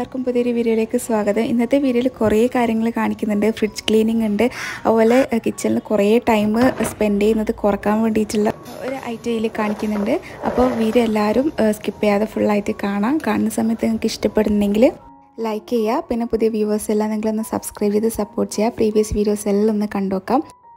എല്ലാവർക്കും പുതിയൊരു വീഡിയോയിലേക്ക് സ്വാഗതം ഇന്നത്തെ വീഡിയോയിൽ കുറേ കാര്യങ്ങൾ കാണിക്കുന്നുണ്ട് ഫ്രിഡ്ജ് ക്ലീനിങ് ഉണ്ട് അതുപോലെ കിച്ചണിൽ കുറേ ടൈം സ്പെൻഡ് ചെയ്യുന്നത് കുറക്കാൻ വേണ്ടിയിട്ടുള്ള ഒരു ഐറ്റയിൽ കാണിക്കുന്നുണ്ട് അപ്പോൾ വീഡിയോ എല്ലാവരും സ്കിപ്പ് ചെയ്യാതെ ഫുള്ളായിട്ട് കാണാം കാണുന്ന സമയത്ത് നിങ്ങൾക്ക് ഇഷ്ടപ്പെടുന്നെങ്കിൽ ലൈക്ക് ചെയ്യുക പിന്നെ പുതിയ വ്യൂവേഴ്സ് എല്ലാം നിങ്ങളൊന്ന് സബ്സ്ക്രൈബ് ചെയ്ത് സപ്പോർട്ട് ചെയ്യുക പ്രീവിയസ് വീഡിയോസ് എല്ലാം ഒന്ന് കണ്ടുനോക്കാം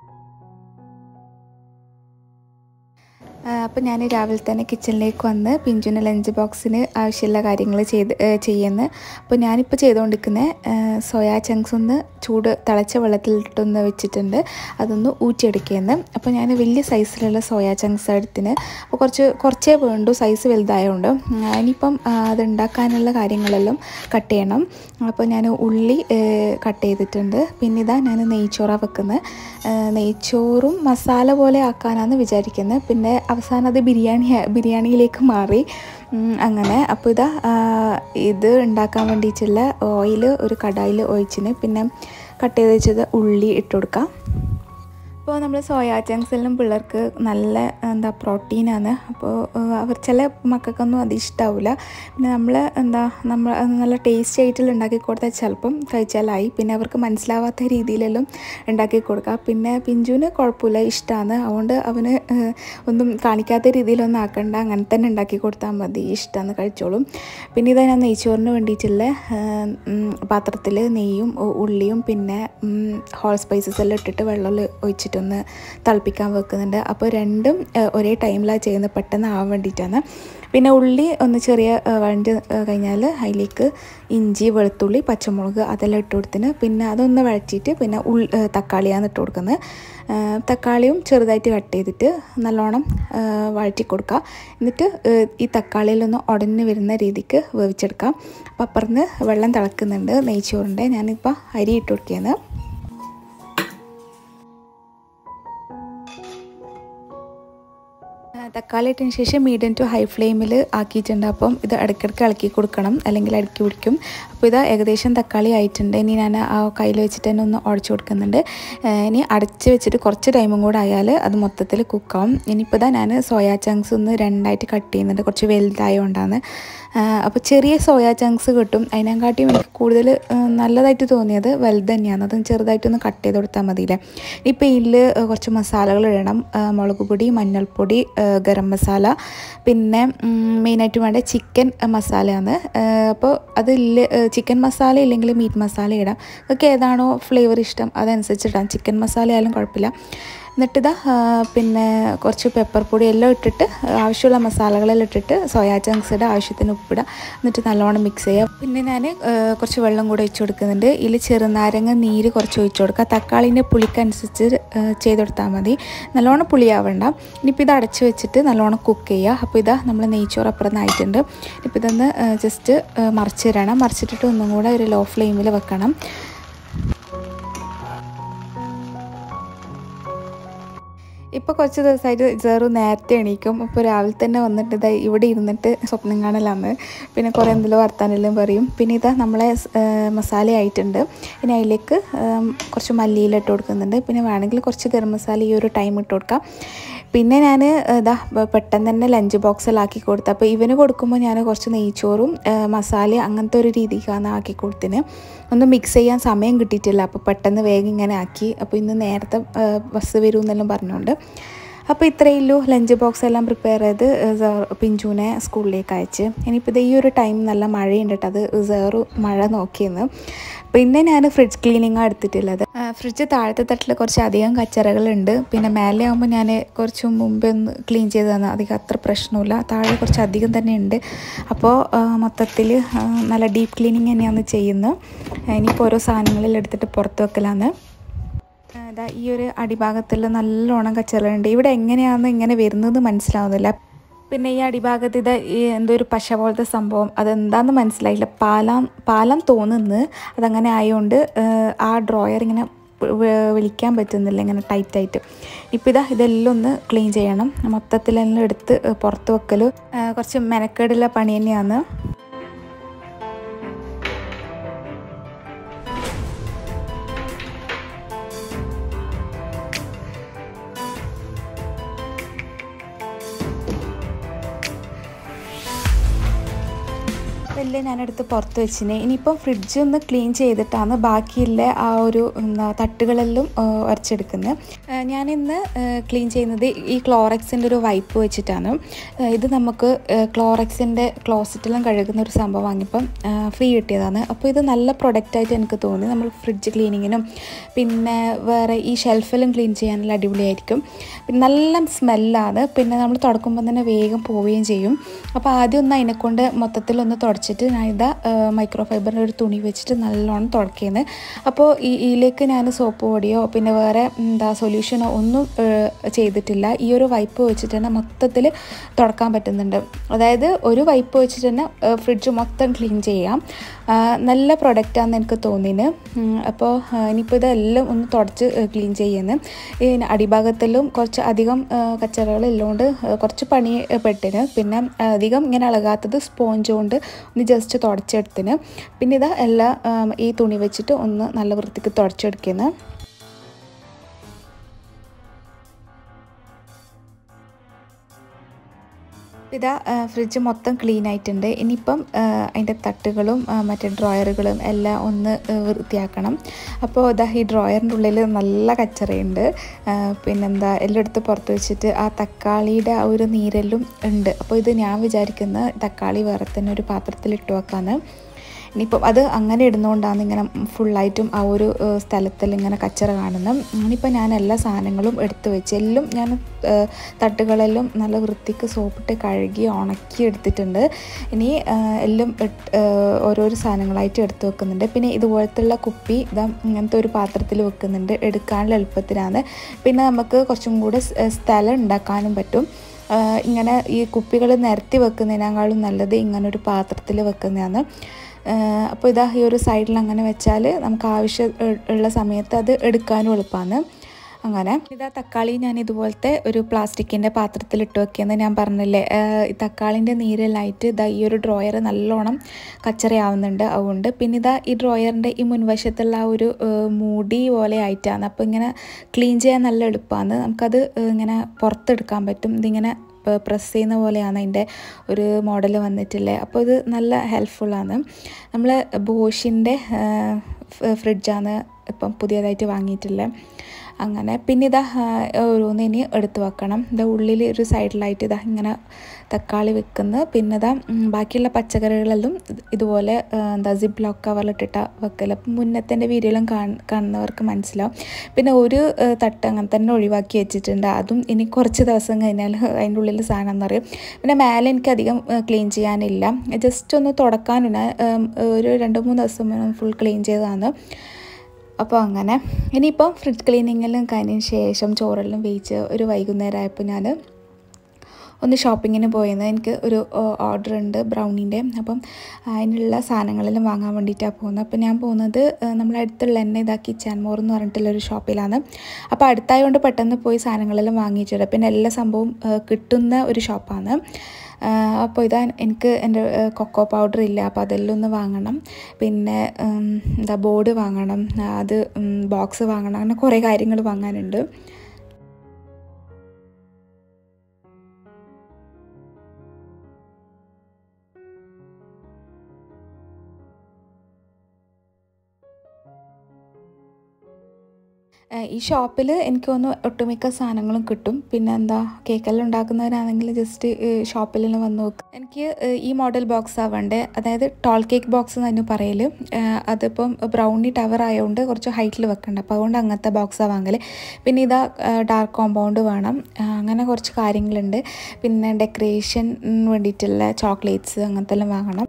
അപ്പോൾ ഞാൻ രാവിലെ തന്നെ കിച്ചണിലേക്ക് വന്ന് പിഞ്ചുവിന് ലഞ്ച് ബോക്സിന് ആവശ്യമുള്ള കാര്യങ്ങൾ ചെയ്ത് ചെയ്യുന്നു അപ്പോൾ ഞാനിപ്പോൾ ചെയ്തുകൊണ്ടിരിക്കുന്നത് സോയാ ചങ്ക്സ് ഒന്ന് ചൂട് തിളച്ച വെള്ളത്തിലിട്ടൊന്ന് വെച്ചിട്ടുണ്ട് അതൊന്ന് ഊറ്റിയെടുക്കുകയെന്ന് അപ്പോൾ ഞാൻ വലിയ സൈസിലുള്ള സോയാ ചങ്ക്സ് എടുത്തിന് അപ്പോൾ കുറച്ച് കുറച്ചേ വേണ്ടു സൈസ് വലുതായതുകൊണ്ട് ഇനിയിപ്പം അത് ഉണ്ടാക്കാനുള്ള കാര്യങ്ങളെല്ലാം കട്ട് ചെയ്യണം അപ്പോൾ ഞാൻ ഉള്ളി കട്ട് ചെയ്തിട്ടുണ്ട് പിന്നെ ഇതാ ഞാൻ നെയ്ച്ചോറാണ് വെക്കുന്നത് നെയ്ച്ചോറും മസാല പോലെ ആക്കാനാണ് വിചാരിക്കുന്നത് പിന്നെ അവസാനം അത് ബിരിയാണി ബിരിയാണിയിലേക്ക് മാറി അങ്ങനെ അപ്പോൾ ഇതാ ഇത് ഉണ്ടാക്കാൻ വേണ്ടിയിട്ടുള്ള ഓയിൽ ഒരു കടായിൽ ഒഴിച്ചിന് പിന്നെ കട്ട് ചെയ്ത് വെച്ചത് ഉള്ളി ഇട്ട് കൊടുക്കാം ഇപ്പോൾ നമ്മൾ സോയാ ചങ്ക്സെല്ലാം പിള്ളേർക്ക് നല്ല എന്താ പ്രോട്ടീനാണ് അപ്പോൾ അവർ ചില മക്കൾക്കൊന്നും അത് ഇഷ്ടാവില്ല പിന്നെ നമ്മൾ എന്താ നമ്മൾ നല്ല ടേസ്റ്റി ആയിട്ടുള്ള ഉണ്ടാക്കി കൊടുത്താൽ ചിലപ്പം കഴിച്ചാലായി പിന്നെ അവർക്ക് മനസ്സിലാവാത്ത രീതിയിലെല്ലാം ഉണ്ടാക്കി കൊടുക്കുക പിന്നെ പിഞ്ചുവിന് കുഴപ്പമില്ല ഇഷ്ടമാണ് അതുകൊണ്ട് അവന് ഒന്നും കാണിക്കാത്ത രീതിയിലൊന്നും ആക്കണ്ട അങ്ങനെ തന്നെ ഉണ്ടാക്കി കൊടുത്താൽ മതി ഇഷ്ടമാണ് കഴിച്ചോളും പിന്നെ ഇതാ ഞാൻ നെയ്ച്ചോറിന് വേണ്ടിയിട്ടുള്ള പാത്രത്തിൽ നെയ്യും ഉള്ളിയും പിന്നെ ഹോൾ സ്പൈസസ് എല്ലാം ഇട്ടിട്ട് വെള്ളം ഒഴിച്ചിട്ട് ഒന്ന് തിളപ്പിക്കാൻ വെക്കുന്നുണ്ട് അപ്പോൾ രണ്ടും ഒരേ ടൈമിലാണ് ചെയ്യുന്നത് പെട്ടെന്ന് ആവാൻ വേണ്ടിയിട്ടാണ് പിന്നെ ഉള്ളി ഒന്ന് ചെറിയ വഴണ്ട് കഴിഞ്ഞാൽ അതിലേക്ക് ഇഞ്ചി വെളുത്തുള്ളി പച്ചമുളക് അതെല്ലാം ഇട്ട് കൊടുത്തിന് പിന്നെ അതൊന്ന് വഴറ്റിയിട്ട് പിന്നെ ഉൾ തക്കാളിയാണ് ഇട്ട് കൊടുക്കുന്നത് തക്കാളിയും ചെറുതായിട്ട് കട്ട് ചെയ്തിട്ട് നല്ലോണം വഴറ്റി കൊടുക്കുക എന്നിട്ട് ഈ തക്കാളിയിലൊന്ന് ഉടഞ്ഞു വരുന്ന രീതിക്ക് വേവിച്ചെടുക്കാം അപ്പം അപ്പുറന്ന് വെള്ളം തിളക്കുന്നുണ്ട് നെയ്ച്ചോറിൻ്റെ ഞാനിപ്പോൾ അരി ഇട്ട് കൊടുക്കുകയാണ് തക്കാളി ഇട്ടതിന് ശേഷം മീഡിയം ടു ഹൈ ഫ്ലെയിമിൽ ആക്കിയിട്ടുണ്ട് അപ്പം ഇത് ഇടയ്ക്കിടയ്ക്ക് ഇളക്കി കൊടുക്കണം അല്ലെങ്കിൽ ഇടയ്ക്ക് പിടിക്കും അപ്പോൾ ഇത് ഏകദേശം തക്കാളി ആയിട്ടുണ്ട് ഇനി ഞാൻ ആ കയ്യിൽ വെച്ചിട്ട് തന്നെ ഒന്ന് ഉടച്ചു കൊടുക്കുന്നുണ്ട് ഇനി അടച്ച് വെച്ചിട്ട് കുറച്ച് ടൈമും കൂടെ ആയാൽ അത് മൊത്തത്തിൽ കുക്കാവും ഇനിയിപ്പോൾ ഇതാ ഞാൻ സോയാ ചങ്ക്സ് ഒന്ന് രണ്ടായിട്ട് കട്ട് ചെയ്യുന്നുണ്ട് കുറച്ച് വലുതായതുകൊണ്ടാണ് അപ്പോൾ ചെറിയ സോയാ ചങ്ക്സ് കിട്ടും അതിനെക്കാട്ടിയും എനിക്ക് കൂടുതൽ നല്ലതായിട്ട് തോന്നിയത് വലുത് തന്നെയാണ് അതും ചെറുതായിട്ടൊന്ന് കട്ട് ചെയ്ത് കൊടുത്താൽ മതിയില്ലേ ഇപ്പോൾ ഇതിൽ കുറച്ച് മസാലകൾ ഇടണം മുളക് പൊടി മഞ്ഞൾപ്പൊടി ഗരം മസാല പിന്നെ മെയിനായിട്ട് വേണ്ട ചിക്കൻ മസാലയാണ് അപ്പോൾ അതില്ല ചിക്കൻ മസാല ഇല്ലെങ്കിൽ മീറ്റ് മസാല ഇടാം നിങ്ങൾക്ക് ഏതാണോ ഫ്ലേവർ ഇഷ്ടം അതനുസരിച്ച് ഇടാം ചിക്കൻ മസാല ആയാലും കുഴപ്പമില്ല എന്നിട്ടിതാ പിന്നെ കുറച്ച് പെപ്പർ പൊടി എല്ലാം ഇട്ടിട്ട് ആവശ്യമുള്ള മസാലകളെല്ലാം ഇട്ടിട്ട് സോയാ ചങ്ക്സിയുടെ ആവശ്യത്തിന് ഉപ്പിടുക എന്നിട്ട് നല്ലോണം മിക്സ് ചെയ്യുക പിന്നെ ഞാൻ കുറച്ച് വെള്ളം കൂടെ ഒഴിച്ചു കൊടുക്കുന്നുണ്ട് ഇതിൽ ചെറുനാരങ്ങ നീര് കുറച്ച് ഒഴിച്ചു കൊടുക്കുക തക്കാളീൻ്റെ പുളിക്കനുസരിച്ച് ചെയ്ത് കൊടുത്താൽ മതി നല്ലോണം പുളിയാവണ്ട ഇനിയിപ്പോൾ ഇത് അടച്ച് വെച്ചിട്ട് നല്ലോണം കുക്ക് ചെയ്യുക അപ്പോൾ ഇതാ നമ്മൾ നെയ്ച്ചോറ് അപ്പുറം ആയിട്ടുണ്ട് ഇപ്പോൾ ഇതൊന്ന് ജസ്റ്റ് മറിച്ച് തരണം മറിച്ചിട്ടിട്ട് ഒന്നും കൂടെ ഒരു ലോ ഫ്ലെയിമിൽ വെക്കണം ഇപ്പോൾ കുറച്ച് ദിവസമായിട്ട് ജെറു നേരത്തെ എണീക്കും അപ്പോൾ രാവിലെ തന്നെ വന്നിട്ട് ഇതാ ഇവിടെ ഇരുന്നിട്ട് സ്വപ്നം കാണലാണ് പിന്നെ കുറേ എന്തെങ്കിലും വർത്താനെല്ലാം പറയും പിന്നെ ഇതാ നമ്മളെ മസാല ആയിട്ടുണ്ട് ഇനി അതിലേക്ക് കുറച്ച് മല്ലിയില ഇട്ട് കൊടുക്കുന്നുണ്ട് പിന്നെ വേണമെങ്കിൽ കുറച്ച് ഗരം മസാല ഈ ഒരു ടൈം ഇട്ട് കൊടുക്കാം പിന്നെ ഞാൻ ഇതാ പെട്ടെന്ന് തന്നെ ലഞ്ച് ബോക്സിലാക്കി കൊടുത്തു അപ്പോൾ ഇവന് കൊടുക്കുമ്പോൾ ഞാൻ കുറച്ച് നെയ്ച്ചോറും മസാല അങ്ങനത്തെ ഒരു രീതിക്കാണ് ആക്കി കൊടുത്തിന് ഒന്ന് മിക്സ് ചെയ്യാൻ സമയം കിട്ടിയിട്ടില്ല അപ്പോൾ പെട്ടെന്ന് വേഗം ഇങ്ങനെ ആക്കി അപ്പോൾ ഇന്ന് നേരത്തെ ബസ് വരും എന്നെല്ലാം പറഞ്ഞുകൊണ്ട് അപ്പോൾ ഇത്രയേ ഉള്ളൂ ലഞ്ച് ബോക്സ് എല്ലാം പ്രിപ്പയർ ചെയ്ത് പിഞ്ചുവിനെ സ്കൂളിലേക്ക് അയച്ച് ഇനിയിപ്പോൾ ഈ ഒരു ടൈം നല്ല മഴയുണ്ട് അത് സേറു മഴ നോക്കിയെന്ന് പിന്നെ ഞാൻ ഫ്രിഡ്ജ് ക്ലീനിങ്ങാണ് എടുത്തിട്ടുള്ളത് ഫ്രിഡ്ജ് താഴത്തെ തട്ടിൽ കുറച്ച് അധികം കച്ചറകളുണ്ട് പിന്നെ മേലെ ആകുമ്പോൾ ഞാൻ കുറച്ച് മുമ്പേ ഒന്ന് ക്ലീൻ ചെയ്ത് തന്നെ അധികം അത്ര പ്രശ്നമില്ല താഴെ കുറച്ച് അധികം തന്നെ ഉണ്ട് അപ്പോൾ മൊത്തത്തിൽ നല്ല ഡീപ്പ് ക്ലീനിങ് തന്നെയാണ് ചെയ്യുന്നത് ഇനിയിപ്പോൾ ഓരോ സാധനങ്ങളിൽ എടുത്തിട്ട് പുറത്ത് വെക്കലാന്ന് ഇതാ ഈ ഒരു അടിഭാഗത്തിൽ നല്ലോണം കച്ചറയുണ്ട് ഇവിടെ എങ്ങനെയാണ് ഇങ്ങനെ വരുന്നത് മനസ്സിലാവുന്നില്ല പിന്നെ ഈ അടിഭാഗത്ത് ഇത് ഈ എന്തോ ഒരു പശ പോലത്തെ സംഭവം അതെന്താന്ന് മനസ്സിലായില്ല പാലാം പാലം തോന്നുന്നു അതങ്ങനെ ആയതുകൊണ്ട് ആ ഡ്രോയർ ഇങ്ങനെ വിളിക്കാൻ പറ്റുന്നില്ല ഇങ്ങനെ ടൈറ്റായിട്ട് ഇപ്പോൾ ഇതാ ഇതെല്ലാം ഒന്ന് ക്ലീൻ ചെയ്യണം മൊത്തത്തിലെല്ലാം എടുത്ത് പുറത്ത് വെക്കൽ കുറച്ച് മെനക്കേടുള്ള പണി തന്നെയാണ് എല്ലാം ഞാനെടുത്ത് പുറത്ത് വെച്ചിന് ഇനിയിപ്പം ഫ്രിഡ്ജ് ഒന്ന് ക്ലീൻ ചെയ്തിട്ടാണ് ബാക്കിയുള്ള ആ ഒരു എന്താ തട്ടുകളെല്ലാം ആ, ഉരച്ചെടുക്കുന്നത് ആ, ഞാനിന്ന് ക്ലീൻ ചെയ്യുന്നത് ഈ ക്ലോറക്സിൻ്റെ ഒരു വൈപ്പ് വെച്ചിട്ടാണ് ആ, ഇത് നമുക്ക് ക്ലോറക്സിൻ്റെ ക്ലോസറ്റെല്ലാം കഴുകുന്ന ഒരു സംഭവം വാങ്ങിയപ്പം ഫ്രീ കിട്ടിയതാണ് അപ്പോൾ ഇത് നല്ല പ്രൊഡക്റ്റായിട്ട് എനിക്ക് തോന്നി നമ്മൾ ഫ്രിഡ്ജ് ക്ലീനിങ്ങിനും പിന്നെ വേറെ ഈ ഷെൽഫെല്ലാം ക്ലീൻ ചെയ്യാനുള്ള അടിപൊളിയായിരിക്കും പിന്നെ നല്ല സ്മെല്ലാണ് പിന്നെ നമ്മൾ തുടക്കുമ്പോൾ തന്നെ വേഗം പോവുകയും ചെയ്യും അപ്പോൾ ആദ്യം ഒന്ന് അതിനെക്കൊണ്ട് മൊത്തത്തിലൊന്ന് തുടച്ചിട്ട് ഞാൻ ഇതാ മൈക്രോ ഫൈബറിൻ്റെ ഒരു തുണി വെച്ചിട്ട് നല്ലോണം തുടക്കുന്നത് അപ്പോൾ ഈ ഇതിലേക്ക് ഞാൻ സോപ്പ് പൊടിയോ പിന്നെ വേറെ എന്താ സൊല്യൂഷനോ ഒന്നും ഏഹ്, ചെയ്തിട്ടില്ല ഈ ഒരു വൈപ്പ് വെച്ചിട്ട് തന്നെ മൊത്തത്തിൽ തുടക്കാൻ പറ്റുന്നുണ്ട് അതായത് ഒരു വൈപ്പ് വെച്ചിട്ട് തന്നെ ഫ്രിഡ്ജ് മൊത്തം ക്ലീൻ ചെയ്യാം ആ, നല്ല പ്രൊഡക്റ്റാണെന്ന് എനിക്ക് തോന്നിന് അപ്പോൾ ഇനിയിപ്പോൾ ഇതെല്ലാം ഒന്ന് തുടച്ച് ക്ലീൻ ചെയ്യുന്നത് ഈ അടിഭാഗത്തെല്ലാം കുറച്ച് അധികം കച്ചറകൾ ഉള്ളതുകൊണ്ട് കുറച്ച് പണി പെട്ടിന് പിന്നെ അധികം ഇങ്ങനെ ഇളകാത്തത് സ്പോഞ്ച് കൊണ്ട് ഒന്ന് ജസ്റ്റ് തുടച്ചെടുത്തിന് പിന്നെ ഇതാ എല്ലാ ആം, ഈ തുണി വെച്ചിട്ട് ഒന്ന് നല്ല വൃത്തിക്ക് തുടച്ചെടുക്കുന്നത് ഇതാ ഫ്രിഡ്ജ് മൊത്തം ക്ലീൻ ആയിട്ടുണ്ട് ഇനിയിപ്പം ആ, അതിൻ്റെ തട്ടുകളും ആ, മറ്റേ ഡ്രോയറുകളും എല്ലാം ഒന്ന് ആ, വൃത്തിയാക്കണം അപ്പോൾ ഇതാ ഈ ഡ്രോയറിൻ്റെ ഉള്ളിൽ നല്ല കച്ചറയുണ്ട് ആ, പിന്നെന്താ എല്ലാം എടുത്ത് പുറത്ത് വെച്ചിട്ട് ആ തക്കാളിയുടെ ആ ഒരു നീരെല്ലാം ഉണ്ട് അപ്പോൾ ഇത് ഞാൻ വിചാരിക്കുന്ന തക്കാളി വേറെ തന്നെ ഒരു പാത്രത്തിൽ ഇട്ട് വെക്കാന്ന് ഇനിയിപ്പം അത് അങ്ങനെ ഇടുന്നതുകൊണ്ടാണ് ഇങ്ങനെ ഫുള്ളായിട്ടും ആ ഒരു ഏഹ്, സ്ഥലത്തിൽ ഇങ്ങനെ കച്ചറ കാണുന്നത് ഇനിയിപ്പോൾ ഞാൻ എല്ലാ സാധനങ്ങളും എടുത്ത് വെച്ച് എല്ലാം ഞാൻ ഏഹ്, തട്ടുകളെല്ലാം നല്ല വൃത്തിക്ക് സോപ്പിട്ട് കഴുകി ഉണക്കി എടുത്തിട്ടുണ്ട് ഇനി ഏഹ്, എല്ലാം ഇട്ട്- ഏഹ്, ഓരോരോ സാധനങ്ങളായിട്ട് എടുത്ത് വെക്കുന്നുണ്ട് പിന്നെ ഇതുപോലത്തുള്ള കുപ്പി ഇതാ ഇങ്ങനത്തെ ഒരു പാത്രത്തിൽ വെക്കുന്നുണ്ട് എടുക്കാനുള്ള എളുപ്പത്തിനാണ് പിന്നെ നമുക്ക് കുറച്ചും കൂടെ സ്- സ്ഥലം ഉണ്ടാക്കാനും പറ്റും ആഹ് ഇങ്ങനെ ഈ കുപ്പികൾ നിരത്തി വെക്കുന്നതിനേക്കാളും നല്ലത് ഇങ്ങനെ ഒരു പാത്രത്തിൽ വെക്കുന്നതാണ് അപ്പോൾ ഇതാ ഈ ഒരു സൈഡിൽ അങ്ങനെ വെച്ചാൽ നമുക്ക് ആവശ്യം ഉ- ഉള്ള സമയത്ത് അത് എടുക്കാനും എളുപ്പമാണ് അങ്ങനെ ഇതാ തക്കാളി ഞാൻ ഇതുപോലത്തെ ഒരു പ്ലാസ്റ്റിക്കിൻ്റെ പാത്രത്തിൽ ഇട്ട് വെക്കിയെന്ന് ഞാൻ പറഞ്ഞില്ലേ ആഹ് ഈ തക്കാളിൻ്റെ നീരെല്ലായിട്ട് ഇതാ ഈ ഒരു ഡ്രോയർ നല്ലോണം കച്ചറയാവുന്നുണ്ട് അതുകൊണ്ട് പിന്നെ ഇതാ ഈ ഡ്രോയറിൻ്റെ ഈ മുൻവശത്തുള്ള ആ ഒരു ആഹ് മൂടി പോലെ ആയിട്ടാണ് അപ്പോൾ ഇങ്ങനെ ക്ലീൻ ചെയ്യാൻ നല്ല എളുപ്പമാണ് നമുക്കത് ആഹ് ഇങ്ങനെ പുറത്തെടുക്കാൻ പറ്റും ഇതിങ്ങനെ പ്രസ് ചെയ്യുന്ന പോലെയാണ് അതിൻ്റെ ഒരു മോഡൽ വന്നിട്ടുള്ളത് അപ്പോൾ ഇത് നല്ല ഹെൽപ്ഫുള്ളാണ് നമ്മൾ ബോഷിൻ്റെ ഫ്രിഡ്ജാണ് ഇപ്പം പുതിയതായിട്ട് വാങ്ങിയിട്ടുള്ളത് അങ്ങനെ പിന്നെ ഇതാ ഓരോന്ന് ഇനി എടുത്ത് വെക്കണം ഇതാ ഉള്ളിൽ ഒരു സൈഡിലായിട്ട് ഇതാ ഇങ്ങനെ തക്കാളി വെക്കുന്നു പിന്നെ ഇതാ ഉം, ബാക്കിയുള്ള പച്ചക്കറികളെല്ലാം ഇത് ഇതുപോലെ ആ, എന്താ സിപ്പ് ലോക്ക് കവറിലിട്ടിട്ട വെക്കൽ അപ്പം മുന്നത്തെ എൻ്റെ വീഡിയോയിലും കാണുന്നവർക്ക് മനസ്സിലാവും പിന്നെ ഒരു ആ, തട്ട് അങ്ങനെ തന്നെ ഒഴിവാക്കി വെച്ചിട്ടുണ്ട് അതും ഇനി കുറച്ച് ദിവസം കഴിഞ്ഞാൽ അതിൻ്റെ ഉള്ളിൽ സാധനം എന്നറിയും പിന്നെ മേലെ എനിക്ക് അധികം ക്ലീൻ ചെയ്യാനില്ല ജസ്റ്റ് ഒന്ന് തുടക്കാനുണ്ട് ഉം, ഒരു രണ്ട് മൂന്ന് ദിവസം ഫുൾ ക്ലീൻ ചെയ്തതാണ് അപ്പോൾ അങ്ങനെ ഇനിയിപ്പം ഫ്രിഡ്ജ് ക്ലീനിങ്ങെല്ലാം കഴിഞ്ഞതിന് ശേഷം ചോറെല്ലാം വേവിച്ച് ഒരു വൈകുന്നേരം ആയപ്പോൾ ഞാൻ ഒന്ന് ഷോപ്പിങ്ങിന് പോയത് എനിക്ക് ഒരു ഓർഡർ ഉണ്ട് ബ്രൗണീൻ്റെ അപ്പം അതിനുള്ള സാധനങ്ങളെല്ലാം വാങ്ങാൻ വേണ്ടിയിട്ടാണ് പോകുന്നത് അപ്പോൾ ഞാൻ പോകുന്നത് ആ, നമ്മളെ അടുത്തുള്ള എന്നെ ഇതാക്കി ചാൻമോർ എന്ന് പറഞ്ഞിട്ടുള്ള ഒരു ഷോപ്പിലാണ് അപ്പോൾ അടുത്തായതുകൊണ്ട് പെട്ടെന്ന് പോയി സാധനങ്ങളെല്ലാം വാങ്ങിയിട്ടുണ്ട് പിന്നെ എല്ലാ സംഭവവും ആ, കിട്ടുന്ന ഒരു ഷോപ്പാണ് ആ, അപ്പോൾ ഇതാ എനിക്ക് എൻ്റെ ആ, കൊക്കോ പൗഡർ ഇല്ല അപ്പോൾ അതെല്ലാം ഒന്ന് വാങ്ങണം പിന്നെ ഉം, എന്താ ബോർഡ് വാങ്ങണം ആ, അത് ബോക്സ് വാങ്ങണം അങ്ങനെ കുറേ കാര്യങ്ങൾ വാങ്ങാനുണ്ട് ഏഹ് ഈ ഷോപ്പിൽ എനിക്ക് തോന്നുന്നു ഒട്ടുമിക്ക സാധനങ്ങളും കിട്ടും പിന്നെ എന്താ കേക്കെല്ലാം ഉണ്ടാക്കുന്നവരാണെങ്കിൽ ജസ്റ്റ് ഷോപ്പിലെല്ലാം വന്ന് നോക്കും എനിക്ക് ഏഹ് ഈ മോഡൽ ബോക്സ് ആവണ്ടേ അതായത് ടോൾ കേക്ക് ബോക്സ് എന്ന് തന്നെ പറയൽ അതിപ്പം ബ്രൗണി ടവർ ആയതുകൊണ്ട് കുറച്ച് ഹൈറ്റിൽ വെക്കണ്ട അപ്പോൾ അതുകൊണ്ട് അങ്ങനത്തെ ബോക്സാണ് വാങ്ങൽ പിന്നെ ഇതാ ഡാർക്ക് കോമ്പൗണ്ട് വേണം ആ, അങ്ങനെ കുറച്ച് കാര്യങ്ങളുണ്ട് പിന്നെ ഡെക്കറേഷൻ വേണ്ടിയിട്ടുള്ള ചോക്ലേറ്റ്സ് അങ്ങനത്തെ എല്ലാം വാങ്ങണം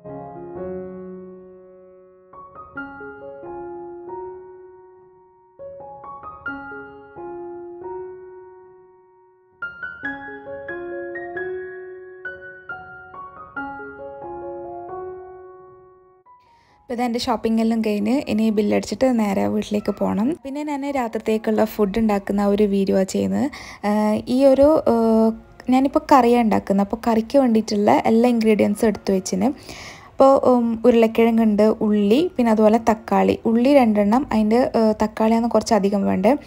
അപ്പോൾ ഇതെൻ്റെ ഷോപ്പിംഗ് എല്ലാം കഴിഞ്ഞ് ഇനി ബില്ലടിച്ചിട്ട് നേരെ വീട്ടിലേക്ക് പോകണം പിന്നെ ഞാൻ രാത്രിത്തേക്കുള്ള ഫുഡ് ഉണ്ടാക്കുന്ന ഒരു വീഡിയോ ചെയ്യുന്നത് ആഹ് ഈ ഒരു ആഹ് ഞാനിപ്പോൾ കറിയാണ് ഉണ്ടാക്കുന്നത് അപ്പോൾ കറിക്ക് വേണ്ടിയിട്ടുള്ള എല്ലാ ഇൻഗ്രീഡിയൻസും എടുത്തു വെച്ചിന് അപ്പോൾ ഉം, ഉരുളക്കിഴങ്ങുണ്ട് ഉള്ളി പിന്നെ അതുപോലെ തക്കാളി ഉള്ളി രണ്ടെണ്ണം അതിൻ്റെ തക്കാളിയാണ് കുറച്ച് അധികം വേണ്ടത് അപ്പോൾ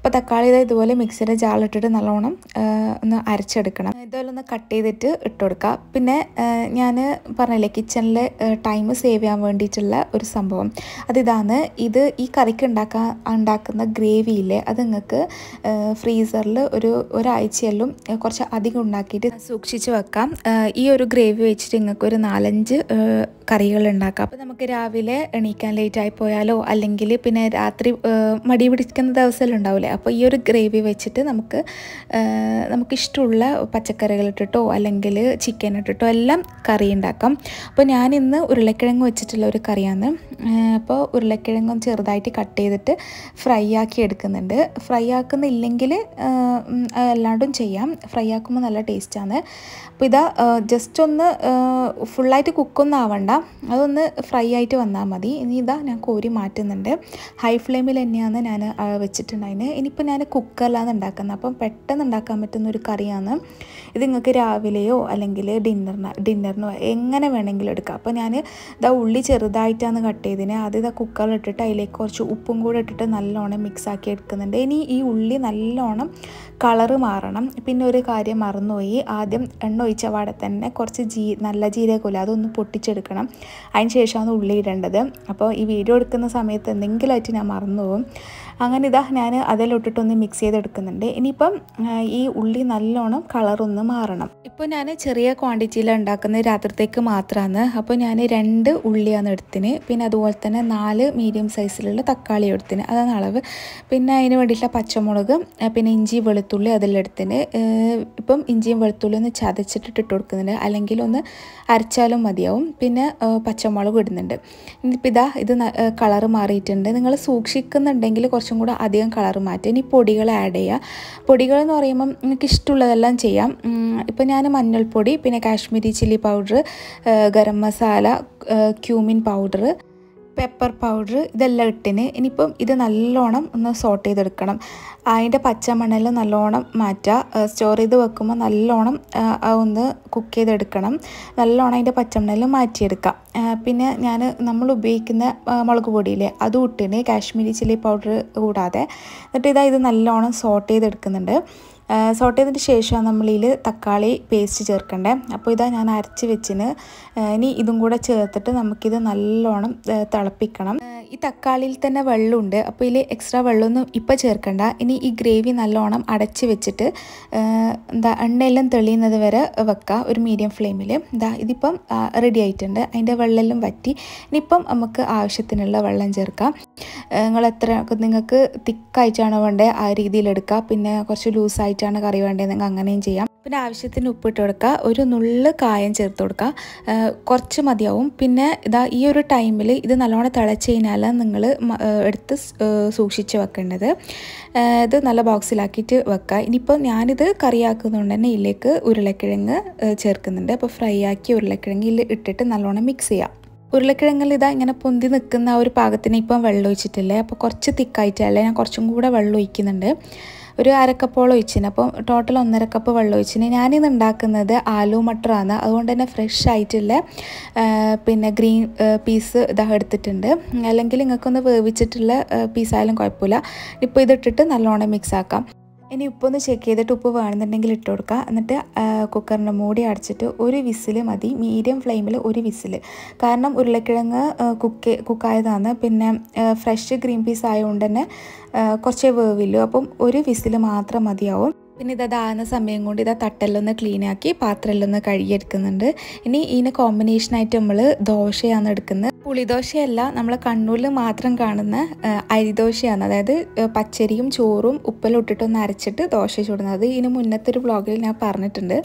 അപ്പോൾ തക്കാളി ഇത് ഇതുപോലെ മിക്സിയുടെ ജാളിട്ടിട്ട് നല്ലോണം ആ, ഒന്ന് അരച്ചെടുക്കണം ഇതുപോലെ ഒന്ന് കട്ട് ചെയ്തിട്ട് ഇട്ട് കൊടുക്കുക പിന്നെ ഞാൻ പറഞ്ഞില്ലേ കിച്ചണിൽ ടൈം സേവ് ചെയ്യാൻ വേണ്ടിയിട്ടുള്ള ഒരു സംഭവം അതിതാണ് ഇത് ഈ കറിക്ക് ഉണ്ടാക്കാൻ ഉണ്ടാക്കുന്ന ഗ്രേവിയില്ലേ അത് നിങ്ങൾക്ക് ഫ്രീസറിൽ ഒരു ഒരാഴ്ചയെല്ലാം കുറച്ച് അധികം ഉണ്ടാക്കിയിട്ട് സൂക്ഷിച്ച് വെക്കാം ആ, ഈ ഒരു ഗ്രേവി വെച്ചിട്ട് നിങ്ങൾക്ക് ഒരു നാലഞ്ച് കറികൾ ഉണ്ടാക്കാം അപ്പോൾ നമുക്ക് രാവിലെ എണീക്കാൻ ലേറ്റ് ആയി പോയാലോ അല്ലെങ്കിൽ പിന്നെ രാത്രി ആ, മടി പിടിക്കുന്ന ദിവസമെല്ലാം ഉണ്ടാവില്ലേ അപ്പോൾ ഈ ഒരു ഗ്രേവി വെച്ചിട്ട് നമുക്ക് ആ, നമുക്ക് ഇഷ്ടമുള്ള പച്ചക്കറികൾ ഇട്ടിട്ടോ അല്ലെങ്കിൽ ചിക്കൻ ഇട്ടിട്ടോ എല്ലാം കറി ഉണ്ടാക്കാം അപ്പോൾ ഞാൻ ഇന്ന് ഉരുളക്കിഴങ്ങ് വെച്ചിട്ടുള്ള ഒരു കറിയാണ് ആ, അപ്പോൾ ഉരുളക്കിഴങ്ങും ചെറുതായിട്ട് കട്ട് ചെയ്തിട്ട് ഫ്രൈ ആക്കി എടുക്കുന്നുണ്ട് ഫ്രൈ ആക്കുന്നില്ലെങ്കിൽ ആ, ഉം, അല്ലാണ്ടും ചെയ്യാം ഫ്രൈ ആക്കുമ്പോൾ നല്ല ടേസ്റ്റാണ് അപ്പോൾ ഇതാ ജസ്റ്റ് ഒന്ന് ഫുള്ളായിട്ട് കുക്കൊന്നും ആവണ്ട അതൊന്ന് ഫ്രൈ ആയിട്ട് വന്നാൽ മതി ഇനി ഇതാ ഞാൻ കോരി മാറ്റുന്നുണ്ട് ഹൈ ഫ്ലെയിമിൽ തന്നെയാണ് ഞാൻ വെച്ചിട്ടുണ്ടായിരുന്നത് ഇനിയിപ്പോൾ ഞാൻ കുക്കറിലാണ് ഉണ്ടാക്കുന്നത് അപ്പം പെട്ടെന്ന് ഉണ്ടാക്കാൻ പറ്റുന്ന ഒരു കറിയാണ് ഇത് നിങ്ങൾക്ക് രാവിലെയോ അല്ലെങ്കിൽ ഡിന്നറിന് ഡിന്നറിനോ എങ്ങനെ വേണമെങ്കിലും എടുക്കാം അപ്പോൾ ഞാൻ ഇതാ ഉള്ളി ചെറുതായിട്ടാണ് കട്ട് ചെയ്തതിന് അത് ഇതാ കുക്കറിൽ ഇട്ടിട്ട് അതിലേക്ക് കുറച്ച് ഉപ്പും കൂടെ ഇട്ടിട്ട് നല്ലോണം മിക്സ് ആക്കി എടുക്കുന്നുണ്ട് ഇനി ഈ ഉള്ളി നല്ലോണം കളറ് മാറണം പിന്നെ ഒരു കാര്യം മറന്നുപോയി ആദ്യം എണ്ണ ഒഴിച്ച പാടെ തന്നെ കുറച്ച് ജീ നല്ല ജീരകമില്ല അതൊന്ന് പൊട്ടിച്ചെടുക്കണം അതിന് ശേഷമാണ് ഉള്ളി ഇടേണ്ടത് അപ്പോൾ ഈ വീഡിയോ എടുക്കുന്ന സമയത്ത് എന്തെങ്കിലുമായിട്ട് ഞാൻ മറന്നു പോകും അങ്ങനെ ഇതാ ഞാൻ അതിലിട്ടിട്ടൊന്ന് മിക്സ് ചെയ്തെടുക്കുന്നുണ്ട് ഇനിയിപ്പം ആ, ഈ ഉള്ളി നല്ലോണം കളറൊന്ന് മാറണം ഇപ്പോൾ ഞാൻ ചെറിയ ക്വാണ്ടിറ്റിയിൽ ഉണ്ടാക്കുന്നത് രാത്രിത്തേക്ക് മാത്രമാണ് അപ്പോൾ ഞാൻ രണ്ട് ഉള്ളിയാണ് എടുത്തിന് പിന്നെ അതുപോലെ തന്നെ നാല് മീഡിയം സൈസിലുള്ള തക്കാളി എടുത്തിന് അതാണ് അളവ് പിന്നെ അതിന് വേണ്ടിയിട്ടുള്ള പച്ചമുളക് ആ, പിന്നെ ഇഞ്ചി വെളുത്തുള്ളി അതിലെടുത്തിന് ഇപ്പം ഇഞ്ചിയും വെളുത്തുള്ളി ഒന്ന് ചതച്ചിട്ടിട്ട് ഇട്ട് കൊടുക്കുന്നുണ്ട് അല്ലെങ്കിൽ ഒന്ന് അരച്ചാലും മതിയാവും പിന്നെ ആ, പച്ചമുളക് ഇടുന്നുണ്ട് ഇനിയിപ്പോൾ ഇതാ ഇത് കളറ് മാറിയിട്ടുണ്ട് നിങ്ങൾ സൂക്ഷിക്കുന്നുണ്ടെങ്കിൽ കുറച്ചും കൂടെ അധികം കളറ് മാറ്റുക ഇനി പൊടികൾ ആഡ് ചെയ്യുക പൊടികൾ എന്ന് പറയുമ്പം നിങ്ങൾക്ക് ഇഷ്ടമുള്ളതെല്ലാം ചെയ്യാം ഇപ്പോൾ ഞാൻ മഞ്ഞൾപ്പൊടി പിന്നെ Kashmiri chilli powder garam masala cumin powder pepper powder ഇതെല്ലാം ഇട്ടിന് ഇനിയിപ്പം ഇത് നല്ലോണം ഒന്ന് സോട്ട് ചെയ്തെടുക്കണം അതിൻ്റെ പച്ചമണ്ണെല്ലാം നല്ലോണം മാറ്റുക സ്റ്റോർ ചെയ്ത് വെക്കുമ്പോൾ നല്ലോണം ആ, ആ ഒന്ന് കുക്ക് ചെയ്തെടുക്കണം നല്ലോണം അതിൻ്റെ പച്ചമണ്ണെല്ലാം മാറ്റിയെടുക്കാം ആ, പിന്നെ ഞാൻ നമ്മൾ ഉപയോഗിക്കുന്ന ആ, മുളക് പൊടിയില്ലേ അതും ഇട്ടിന് കാശ്മീരി ചില്ലി പൗഡർ കൂടാതെ എന്നിട്ട് ഇതാ ഇത് നല്ലോണം സോട്ട് ചെയ്തെടുക്കുന്നുണ്ട് സോട്ട് ചെയ്തതിന് ശേഷം നമ്മളിൽ തക്കാളി പേസ്റ്റ് ചേർക്കണ്ടേ അപ്പോൾ ഇതാ ഞാൻ അരച്ച് വെച്ചിന് ആ, ഇനി ഇതും കൂടെ ചേർത്തിട്ട് നമുക്കിത് നല്ലോണം ആ, തിളപ്പിക്കണം ആ, ഈ തക്കാളിയിൽ തന്നെ വെള്ളമുണ്ട് അപ്പോൾ ഇതിൽ എക്സ്ട്രാ വെള്ളമൊന്നും ഇപ്പോൾ ചേർക്കണ്ട ഇനി ഈ ഗ്രേവി നല്ലോണം അടച്ച് വെച്ചിട്ട് ആ, എന്താ എണ്ണയെല്ലാം തെളിയുന്നത് വരെ വെക്കുക ഒരു മീഡിയം ഫ്ലെയിമിൽ ഇതാ ഇതിപ്പം റെഡി ആയിട്ടുണ്ട് അതിൻ്റെ വെള്ളമെല്ലാം വറ്റി ഇനിയിപ്പം നമുക്ക് ആവശ്യത്തിനുള്ള വെള്ളം ചേർക്കാം നിങ്ങൾ എത്ര നിങ്ങൾക്ക് തിക്കായിട്ടാണ് വേണ്ടത് ആ രീതിയിൽ എടുക്കുക പിന്നെ കുറച്ച് ലൂസായിട്ടാണ് കറി വേണ്ടത് നിങ്ങൾ അങ്ങനെയും ചെയ്യാം പിന്നെ ആവശ്യത്തിന് ഉപ്പിട്ട് കൊടുക്കുക ഒരു നുള്ള് കായം ചേർത്ത് കൊടുക്കുക ആ, കുറച്ച് മതിയാവും പിന്നെ ഇതാ ഈ ഒരു ടൈമിൽ ഇത് നല്ലോണം തിളച്ച് കഴിഞ്ഞാൽ നിങ്ങൾ എടുത്ത് സ്- ആ, സൂക്ഷിച്ച് വെക്കേണ്ടത് ആ, ഇത് നല്ല ബോക്സിലാക്കിയിട്ട് വെക്കുക ഇനിയിപ്പോൾ ഞാനിത് കറിയാക്കുന്നതുകൊണ്ട് തന്നെ ഇതിലേക്ക് ഉരുളക്കിഴങ്ങ് ആ, ചേർക്കുന്നുണ്ട് അപ്പോൾ ഫ്രൈ ആക്കി ഉരുളക്കിഴങ്ങ് ഇതിൽ ഇട്ടിട്ട് നല്ലോണം മിക്സ് ചെയ്യാം ഉരുളക്കിഴങ്ങിൽ ഇതാ ഇങ്ങനെ പൊന്തി നിൽക്കുന്ന ആ ഒരു പാകത്തിന് ഇപ്പം വെള്ളം ഒഴിച്ചിട്ടില്ലേ അപ്പോൾ കുറച്ച് തിക്കായിട്ടല്ലേ ഞാൻ കുറച്ചും കൂടെ വെള്ളം ഒഴിക്കുന്നുണ്ട് ഒരു അരക്കപ്പോളം ഒഴിച്ചിന് അപ്പോൾ ടോട്ടൽ ഒന്നര കപ്പ് വെള്ളം ഒഴിച്ചിന് ഞാനിന്ന് ഉണ്ടാക്കുന്നത് ആലു മട്ടറാണ് അതുകൊണ്ട് തന്നെ ഫ്രഷ് ആയിട്ടുള്ള ആ, പിന്നെ ഗ്രീൻ പീസ് ഇതാ എടുത്തിട്ടുണ്ട് അല്ലെങ്കിൽ നിങ്ങൾക്കൊന്ന് വേവിച്ചിട്ടുള്ള പീസായാലും കുഴപ്പമില്ല ഇപ്പോൾ ഇതിട്ടിട്ട് നല്ലോണം മിക്സ് ആക്കാം ഇനി ഉപ്പൊന്ന് ചെക്ക് ചെയ്തിട്ട് ഉപ്പ് വേണമെന്നുണ്ടെങ്കിൽ ഇട്ട് കൊടുക്കുക എന്നിട്ട് കുക്കറിൻ്റെ മൂടി അടച്ചിട്ട് ഒരു വിസിൽ മതി മീഡിയം ഫ്ലെയിമിൽ ഒരു വിസിൽ കാരണം ഉരുളക്കിഴങ്ങ് കുക്ക് കുക്കായതാണ് പിന്നെ ഫ്രഷ് ഗ്രീൻ പീസ് ആയതുകൊണ്ട് തന്നെ ആ, കുറച്ചേ വേവില്ലൂ അപ്പം ഒരു വിസിൽ മാത്രം മതിയാവും പിന്നെ ഇത് അതാകുന്ന സമയം കൊണ്ട് ഇതാ തട്ടെല്ലൊന്ന് ക്ലീൻ ആക്കി പാത്രമെല്ലാം ഒന്ന് കഴുകിയെടുക്കുന്നുണ്ട് ഇനി ഇതിന് കോമ്പിനേഷനായിട്ട് നമ്മൾ ദോശയാണ് എടുക്കുന്നത് പുളിദോശയല്ല നമ്മൾ കണ്ണൂരിൽ മാത്രം കാണുന്ന ആ, അരിദോശയാണ് അതായത് ആ, പച്ചരിയും ചോറും ഉപ്പെല്ലാം ഇട്ടിട്ടൊന്ന് അരച്ചിട്ട് ദോശ ചുടുന്നത് ഇതിന് മുന്നത്തെ ഒരു വ്ളോഗിൽ ഞാൻ പറഞ്ഞിട്ടുണ്ട്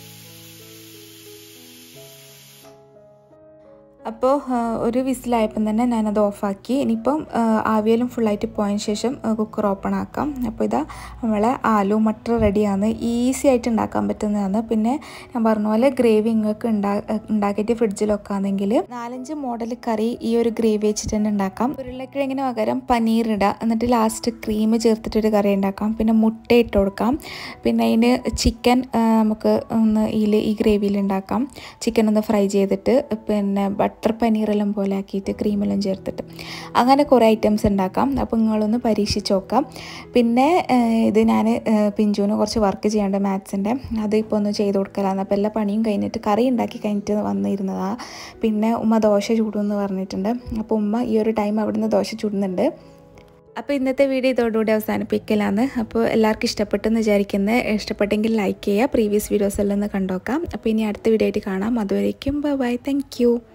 അപ്പോൾ ഒരു വിസിലായപ്പം തന്നെ ഞാനത് ഓഫാക്കി ഇനിയിപ്പം ആ, ആവിയെല്ലാം ഫുള്ളായിട്ട് പോയതിന് ശേഷം കുക്കർ ഓപ്പൺ ആക്കാം അപ്പോൾ ഇതാ നമ്മളെ ആലു മട്ടർ റെഡിയാണ് ഈസി ആയിട്ട് ഉണ്ടാക്കാൻ പറ്റുന്നതാണ് പിന്നെ ഞാൻ പറഞ്ഞ പോലെ ഗ്രേവി നിങ്ങൾക്ക് ഉണ്ടാ ഉണ്ടാക്കിയിട്ട് ഫ്രിഡ്ജിൽ വെക്കാമെങ്കിൽ നാലഞ്ച് മോഡൽ കറി ഈ ഒരു ഗ്രേവി വെച്ചിട്ട് തന്നെ ഉണ്ടാക്കാം ഉരുളക്കിഴങ്ങിന് പകരം പനീർ ഇടാം എന്നിട്ട് ലാസ്റ്റ് ക്രീം ചേർത്തിട്ടൊരു കറി ഉണ്ടാക്കാം പിന്നെ മുട്ട ഇട്ട് കൊടുക്കാം പിന്നെ അതിന് ചിക്കൻ നമുക്ക് ഒന്ന് ഇതിൽ ഈ ഗ്രേവിയിൽ ഉണ്ടാക്കാം ചിക്കൻ ഒന്ന് ഫ്രൈ ചെയ്തിട്ട് പിന്നെ ബട്ടർ പനീറെല്ലാം പോലെ ആക്കിയിട്ട് ക്രീമെല്ലാം ചേർത്തിട്ട് അങ്ങനെ കുറേ ഐറ്റംസ് ഉണ്ടാക്കാം അപ്പോൾ നിങ്ങളൊന്ന് പരീക്ഷിച്ച് നോക്കാം പിന്നെ ഏഹ്, ഇത് ഞാൻ പിഞ്ചുവിന് കുറച്ച് വർക്ക് ചെയ്യേണ്ട മാത്സിൻ്റെ അത് ഇപ്പോൾ ഒന്ന് ചെയ്ത് കൊടുക്കലാന്ന് അപ്പോൾ എല്ലാ പണിയും കഴിഞ്ഞിട്ട് കറി ഉണ്ടാക്കി കഴിഞ്ഞിട്ട് വന്നിരുന്നതാണ് പിന്നെ ഉമ്മ ദോശ ചൂടുമെന്ന് പറഞ്ഞിട്ടുണ്ട് അപ്പോൾ ഉമ്മ ഈ ഒരു ടൈം അവിടുന്ന് ദോശ ചൂടുന്നുണ്ട് അപ്പോൾ ഇന്നത്തെ വീഡിയോ ഇതോടുകൂടി അവസാനിപ്പിക്കലാണ് അപ്പോൾ എല്ലാവർക്കും ഇഷ്ടപ്പെട്ടെന്ന് വിചാരിക്കുന്നത് ഇഷ്ടപ്പെട്ടെങ്കിൽ ലൈക്ക് ചെയ്യുക പ്രീവിയസ് വീഡിയോസ് എല്ലാം ഒന്ന് കണ്ടോക്കാം അപ്പോൾ ഇനി അടുത്ത വീഡിയോ ആയിട്ട് കാണാം അതുവരേക്കും ബൈ താങ്ക് യു